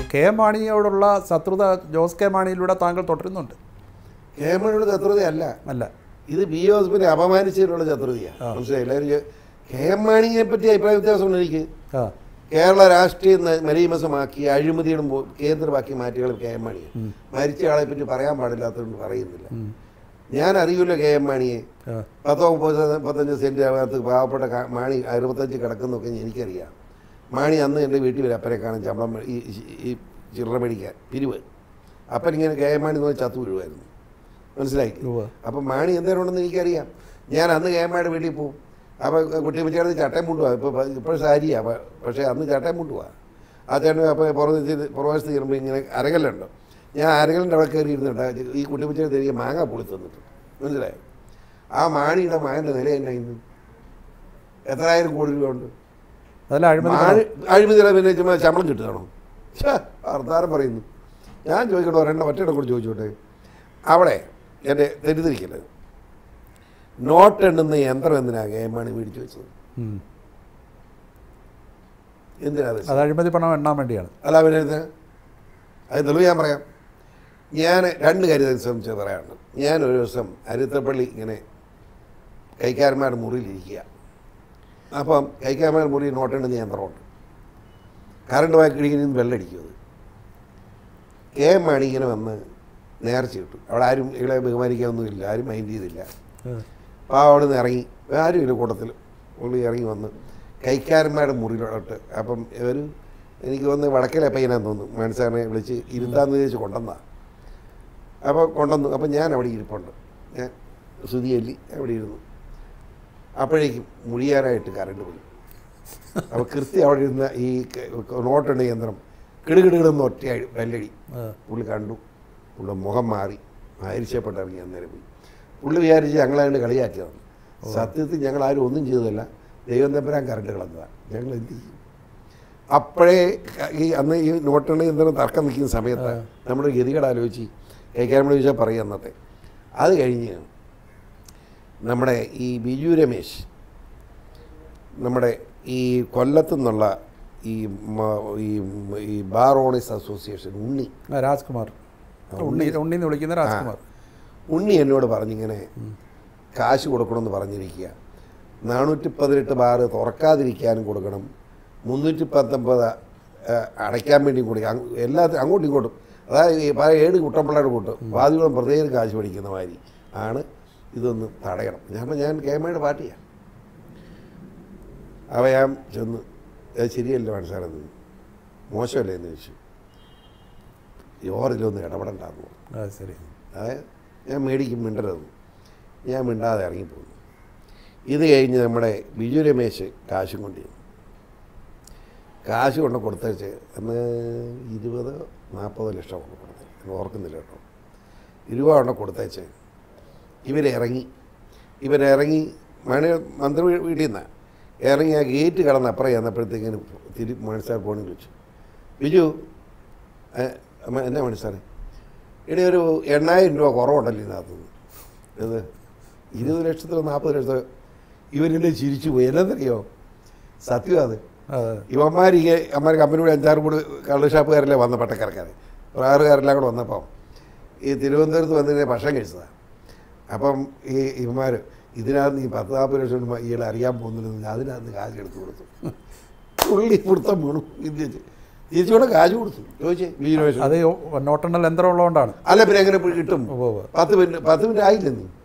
K M മാണിയോടുള്ള ശത്രുത Jose K മാണിയിലൂടെ താങ്കൾ തുടരുന്നുണ്ട് കെ എം മാണിയുടെ ശത്രുതയല്ല അല്ല ഇത് ബി ജോസഫിനെ അപമാനിച്ചതിനുള്ള ശത്രുതയാണ് മനസ്സിലായില്ല ഒരു കെ എം മാണിയെ പറ്റി അഭിപ്രായ വ്യത്യാസമുണ്ട് എനിക്ക് ആ കേരള രാഷ്ട്രീയം ന- മലീമസമാക്കി അഴിമതിയുടെ മു- കേന്ദ്രമാക്കി മാറ്റികൾ കെ എം മാണിയെ മരിച്ച ആളെ പറ്റി പറയാൻ പാടില്ലാത്തതുകൊണ്ട് പറയുന്നില്ല ഞാൻ അറിയില്ല കെ എം മാണിയെ ആ. പത്തോ മുപ്പത് മുപ്പത്തഞ്ച് സെൻറ്റ് അകത്ത് പാവപ്പെട്ട ക- മാണി അറുപത്തഞ്ച് കിടക്കുന്നൊക്കെ എനിക്കറിയാം മാണി അന്ന് എൻ്റെ വീട്ടിൽ വരും അപ്പനെ കാണാൻ ശമ്പളം മേ- ഈ ഈ- ഈ ചില്ലറ മേടിക്കാൻ പിരിവ് അപ്പൻ ഇങ്ങനെ കെ എം മാണി എന്ന് പറഞ്ഞാൽ ചത്തു വീഴുമായിരുന്നു മനസ്സിലായി ഉവ്വ്. അപ്പം മാണി എന്തേലും ഉണ്ടെന്ന് എനിക്കറിയാം ഞാൻ അന്ന് കെ എം മാണിയുടെ വീട്ടിൽ പോകും അപ്പോൾ കുട്ടിയമ്മച്ചേട്ടൻ ചട്ടയും മുണ്ടുവാ ഇപ്പോൾ ഇപ്പോൾ സാരിയാ പ- പക്ഷേ അന്ന് ചട്ടയും മുണ്ടുവാ ആ ചേട്ടൻ അപ്പോൾ പുറത്ത് പുറവശത്ത് കയറുമ്പോൾ ഇങ്ങനെ അരകല്ലുണ്ട് ഞാൻ അരകലിൻ്റെ അവിടെ കയറി ഇരുന്നിട്ട് ഈ കുട്ടിയമ്മച്ചേട്ടൻ എനിക്ക് മാങ്ങ പൊളി തന്നിട്ടുണ്ട് മനസ്സിലായോ ആ മാണിയുടെ മാങ്ങൻ്റെ നില എന്നാ ഇന്ന് എത്രായിരം കോടി രൂപ ഉണ്ട് അതല്ല അഴിമതി മാണി അഴിമതി പിന്നെ ചുമ്മാ ശമ്പളം കിട്ടുകയാണോ ഛേ വർത്താനം പറയുന്നു ഞാൻ ചോദിക്കട്ടെ ഒരെണ്ണം ഒറ്റയുടെ കൂടി ചോദിച്ചോട്ടെ അവിടെ എൻ്റെ തെറ്റിദ്ധരിക്കല്ലേ നോട്ട് എണ്ണുന്ന യന്ത്രം എന്തിനാ കെ എം മാണി മേടിച്ചു വെച്ചത് ഉം. എന്തിനാ അത് അത് അഴിമതി പണം എണ്ണാൻ വേണ്ടിയാണ് അല്ല പിന്നെ ഇത് അത് തെളിവ് ഞാൻ പറയാം ഞാൻ രണ്ട് കാര്യത്തെ സംബന്ധിച്ച് പറയാനുണ്ട് ഞാൻ ഒരു ദിവസം അരുത്തപ്പള്ളി ഇങ്ങനെ കൈക്കാരന്മാരുടെ മുറിയിലിരിക്കുക അപ്പം കൈക്കാരന്മാരുടെ മുറിയിൽ നോട്ടെണ്ണുന്ന യന്ത്രമുണ്ട് കറണ്ട് വാക്കിടിക്കുന്ന വെള്ളടിക്കും അത് കെ എം മാണി ഇങ്ങനെ വന്ന് നേർച്ച കിട്ടും അവിടെ ആരും ഇളെ ബഹുമാനിക്കാനൊന്നുമില്ല ആരും മൈൻഡ് ചെയ്തില്ല അപ്പോൾ അവിടെ നിന്ന് ഇറങ്ങി ആരും ഇല്ല കൂട്ടത്തിൽ പുള്ളി ഇറങ്ങി വന്ന് കൈക്കാരന്മാരുടെ മുറിയിലോട്ട് അപ്പം ഇവർ എനിക്ക് വന്ന് വടക്കലെ പയ്യനാന്ന് തോന്നുന്നു മനസ്സാറിനെ വിളിച്ച് ഇരുത്താന്ന് വിചാരിച്ച് കൊണ്ടുവന്നാ അപ്പോൾ കൊണ്ടുവന്നു അപ്പം ഞാൻ അവിടെ ഇരിപ്പുണ്ട് ഞാൻ ശ്രുതിയല്ലി അവിടെ ഇരുന്നു അപ്പോഴേക്കും മുഴിയാനായിട്ട് കറണ്ട് പോയി അപ്പോൾ കൃത്യം അവിടെ ഇരുന്ന ഈ നോട്ടെണ്ണ യന്ത്രം കിടുകിടുകിടുന്ന ഒറ്റ വെല്ലടി ആ. പുള്ളി കണ്ടു പുള്ളി മുഖം മാറി ആയിരിച്ചപ്പെട്ട് ഇറങ്ങി അന്നേരം പോയി പുള്ളി വിചാരിച്ച് ഞങ്ങളാണ്ട് കളിയാക്കിയതാണ് സത്യത്തിൽ ഞങ്ങൾ ആരും ഒന്നും ചെയ്തതല്ല ദൈവം തമ്പരാൻ കറണ്ട് കളഞ്ഞതാണ് ഞങ്ങൾ എന്ത് ചെയ്യും അപ്പോഴേ ക- ഈ അന്ന് ഈ നോട്ടെണ്ണ യന്ത്രം തർക്കം നിൽക്കുന്ന സമയത്ത് നമ്മുടെ ഗതികേട് ആലോചിച്ച് കൈക്കാരമ്മ ചോദിച്ചാൽ പറയും അന്നത്തെ അത് കഴിഞ്ഞ് നമ്മുടെ ഈ ബിജു രമേശ് നമ്മുടെ ഈ കൊല്ലത്തു നിന്നുള്ള ഈ മ- ഈ ഈ ബാർ ഓണേഴ്സ് അസോസിയേഷൻ ഉണ്ണി ആ, രാജ്കുമാർ ഉണ്ണി ഉണ്ണി എന്ന് വിളിക്കുന്ന രാജ്കുമാർ ഉണ്ണി എന്നോട് പറഞ്ഞിങ്ങനെ കാശ് കൊടുക്കണമെന്ന് പറഞ്ഞിരിക്കുക നാനൂറ്റി പതിനെട്ട് ബാറ് തുറക്കാതിരിക്കാനും കൊടുക്കണം മുന്നൂറ്റി പത്തൊമ്പത് ആ, അടയ്ക്കാൻ വേണ്ടിയും കൂടി അങ്ങ് എല്ലാത്തിനും അങ്ങോട്ടും ഇങ്ങോട്ടും അതായത് ഈ പല ഏഴ് കുട്ടമ്പിള്ളയുടെ കൂട്ട് വാദികളും പ്രത്യേകം കാശ് പഠിക്കുന്ന മാതിരി ആണ് ഇതൊന്ന് തടയണം ഞാൻ പറഞ്ഞു, ഞാൻ കേമയുടെ പാർട്ടിയാണ് അവ ഞാൻ ചെന്ന് അത് ശരിയല്ല മനസ്സിലാകുന്നത് മോശമല്ലേ എന്ന് ചോദിച്ചു യോറിലൊന്ന് ഇടപെടണ്ടാന്ന് പറഞ്ഞു ആ ശരി അതായത് ഞാൻ മേടിക്കും മിണ്ടരുത് ഞാൻ മിണ്ടാതെ ഇറങ്ങിപ്പോന്നു ഇത് കഴിഞ്ഞ് നമ്മുടെ ബിജു രമേശ് കാശും കൊണ്ട് ചെന്നു. കാശ് കൊണ്ട് കൊടുത്തേച്ച് അന്ന് ഇരുപത് നാൽപ്പത് ലക്ഷം കൊണ്ട് കൊടുത്തേ ഞാൻ ഓർക്കുന്നില്ല കേട്ടോ ഇരുപത് കൊണ്ട് കൊടുത്തേച്ച് ഇവരിറങ്ങി ഇവരിറങ്ങി മണി മന്ത്രി വീ- വീട്ടിൽ നിന്നാണ് ഇറങ്ങി ആ ഗേറ്റ് കടന്ന് അപ്പുറം ചെന്നപ്പോഴത്തേക്കിന് തിരി മണിസാർ ഫോണിൽ വിളിച്ചു ബിജു ഏ, അമ്മ, എന്നാ മണിസാറേ ഇനി ഒരു എണ്ണായിരം രൂപ കുറവുണ്ടല്ലോ ഇതിനകത്ത് ഇത് ഇരുപത് ലക്ഷത്തിലോ നാൽപ്പത് ലക്ഷത്തിലോ ഇവരെന്നെ ചിരിച്ചു പോയി എന്നറിയോ സത്യം അത് അതെ ഇവന്മാർ ഈ അമ്മമാർ കമ്പനിയുടെ അഞ്ചാറ് കൂടി കള്ള് ഷാപ്പുകാരല്ലേ വന്ന പട്ടക്കാരക്കാരെ ഒരു ആറുകാരെല്ലാം കൂടെ വന്നപ്പം ഈ തിരുവനന്തപുരത്ത് വന്നിങ്ങനെ ഭക്ഷണം കഴിച്ചതാണ് അപ്പം ഈ ഇവന്മാർ ഇതിനകത്ത് ഈ പത്ത് നാൽപ്പത് ലക്ഷം രൂപ ഇയാൾ അറിയാൻ പോകുന്നില്ലെന്ന് അതിനകത്ത് കാശ് എടുത്തു കൊടുത്തു പുള്ളി പിടുത്തം വീണു ഇത് തിരിച്ചുകൂടെ കാശ് കൊടുത്തു ചോദിച്ചേ ബി രമേശ് അത് ഈ നോട്ടെണ്ണൽ യന്ത്രം ഉള്ളതുകൊണ്ടാണ് അല്ല പിന്നെ എങ്ങനെ പോയി കിട്ടും ഉവ്വ് ഉവ്വ്. പത്ത് മിനിറ്റ് പത്ത് മിനിറ്റ് ആയില്ലെന്ന്